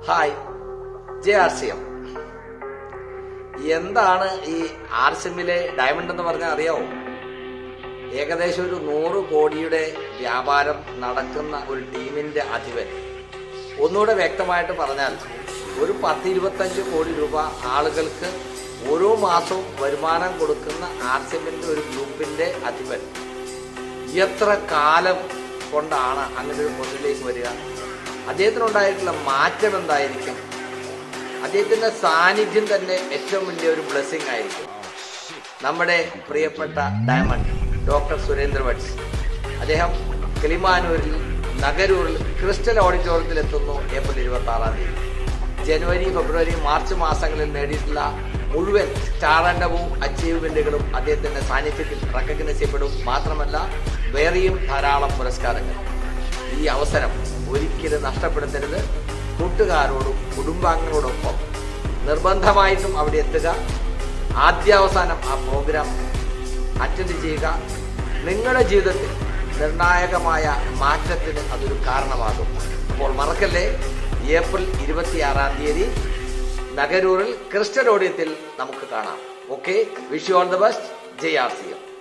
hi J R C M എന്താണ് ഈ R C എമ്മിലെ ഡയമണ്ട് എന്ന് പറഞ്ഞാൽ അറിയാവോ ഏകദേശം ഒരു നൂറ് കോടിയുടെ വ്യാപാരം നടക്കുന്ന ഒരു ടീമിന്റെ അധിപൻ ഒന്നുകൂടെ വ്യക്തമായിട്ട് പറഞ്ഞാൽ ഒരു പത്ത് ഇരുപത്തഞ്ച് കോടി രൂപ ആളുകൾക്ക് ഓരോ മാസവും വരുമാനം കൊടുക്കുന്ന ആർ സി എമ്മിന്റെ ഒരു ഗ്രൂപ്പിന്റെ അധിപൻ എത്ര കാലം കൊണ്ടാണ് അങ്ങനെ ഒരു പൊസിലേക്ക് വരിക അദ്ദേഹത്തിനുണ്ടായിട്ടുള്ള മാറ്റം എന്തായിരിക്കും അദ്ദേഹത്തിന്റെ സാന്നിധ്യം തന്നെ ഏറ്റവും വലിയ ഒരു ബ്ലെസ്സിങ് ആയിരിക്കും നമ്മുടെ പ്രിയപ്പെട്ട ഡയമണ്ട് ഡോക്ടർ സുരേന്ദ്ര വട്സ് അദ്ദേഹം കിളിമാനൂരിൽ നഗരൂരിൽ ക്രിസ്റ്റൽ ഓഡിറ്റോറിയത്തിൽ എത്തുന്നു ഏപ്രിൽ ഇരുപത്തി ആറാം തീയതി ജനുവരി ഫെബ്രുവരി മാർച്ച് മാസങ്ങളിൽ നേടിയിട്ടുള്ള മുഴുവൻ സ്റ്റാറണ്ടവും അച്ചീവ്മെന്റുകളും അദ്ദേഹത്തിന്റെ സാന്നിധ്യത്തിൽ റെക്കഗ്നൈസ് ചെയ്യപ്പെടും മാത്രമല്ല വേറെയും ധാരാളം പുരസ്കാരങ്ങൾ ഈ അവസരം ഒരിക്കലും നഷ്ടപ്പെടുത്തരുത് കൂട്ടുകാരോടും കുടുംബാംഗങ്ങളോടൊപ്പം നിർബന്ധമായിട്ടും അവിടെ എത്തുക ആദ്യാവസാനം ആ പ്രോഗ്രാം അറ്റൻഡ് ചെയ്യുക നിങ്ങളുടെ ജീവിതത്തിൽ നിർണായകമായ മാറ്റത്തിന് അതൊരു കാരണമാകും അപ്പോൾ മറക്കല്ലേ ഏപ്രിൽ ഇരുപത്തിയാറാം തീയതി നഗരൂരിൽ ക്രിസ്റ്റൽ ഓഡിയത്തിൽ നമുക്ക് കാണാം okay wish you all the best J R C M